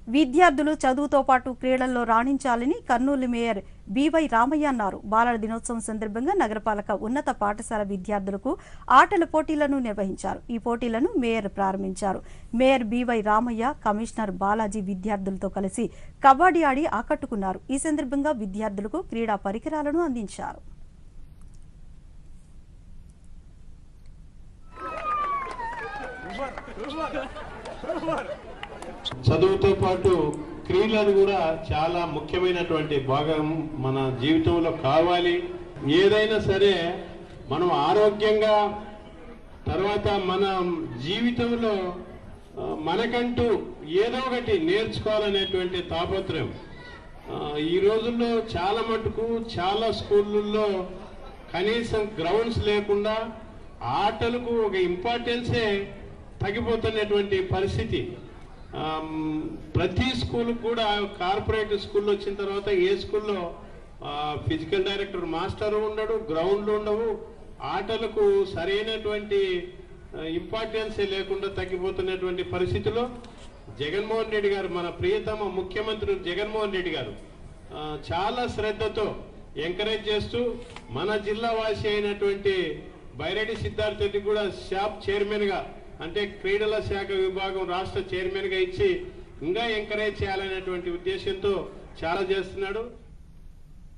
విద్యార్థులు చదువుతో పాటు క్రీడల్లో రాణించాలని కర్నూలు మేయర్ బివై రామయ్య అన్నారు బాలల దినోత్సవం సందర్భంగా నగరపాలక ఉన్నత పాఠశాల విద్యార్థులకు ఆటల పోటీలను నిర్వహించారు ఈ పోటీలను మేయర్ ప్రారంభించారు mayor BY Ramaiah commissioner Balaji విద్యార్థులతో కలిసి కబడ్డీ ఆడి ఆకట్టుకున్నారు ఈ సందర్భంగా విద్యార్థులకు క్రీడా పరికరాలను అందించారు చదువుతో పాటు క్రీడలు కూడా చాలా ముఖ్యమైనటువంటి భాగం మన జీవితంలో కావాలి ఏదైనా సరే మనం ఆరోగ్యంగా తర్వాత మన జీవితంలో ఆ, మనకంటూ ఏదో ఒకటి నేర్చుకోవాలనేటువంటి తాపత్రయం ఆ, ఈ రోజుల్లో చాలా మటుకు చాలా స్కూళ్ళల్లో కనీసం గ్రౌండ్స్ లేకుండా ఆటలకు ఒక ఇంపార్టెన్సే తగ్గిపోతున్నటువంటి పరిస్థితి ఆమ్, ప్రతి స్కూల్ కూడా కార్పొరేట్ స్కూల్ వచ్చిన తర్వాత ఏ స్కూల్లో ఫిజికల్ డైరెక్టర్ మాస్టర్ ఉండడు గ్రౌండ్లు ఉండవు ఆటలకు సరైనటువంటి ఇంపార్టెన్సే లేకుండా తగ్గిపోతున్నటువంటి పరిస్థితిలో జగన్మోహన్ రెడ్డి గారు మన ప్రియతమ ముఖ్యమంత్రి జగన్మోహన్ రెడ్డి గారు ఆ, చాలా శ్రద్ధతో ఎంకరేజ్ చేస్తూ మన జిల్లా వాసి అయినటువంటి బైరెడ్డి సిద్ధార్థ రెడ్డి కూడా షాప్ చైర్మన్ గా అంటే క్రీడల శాఖ విభాగం రాష్ట్ర చైర్మన్ గా ఇచ్చి ఇంకా ఎంకరేజ్ చేయాలనేటువంటి ఉద్దేశంతో చాలా చేస్తున్నాడు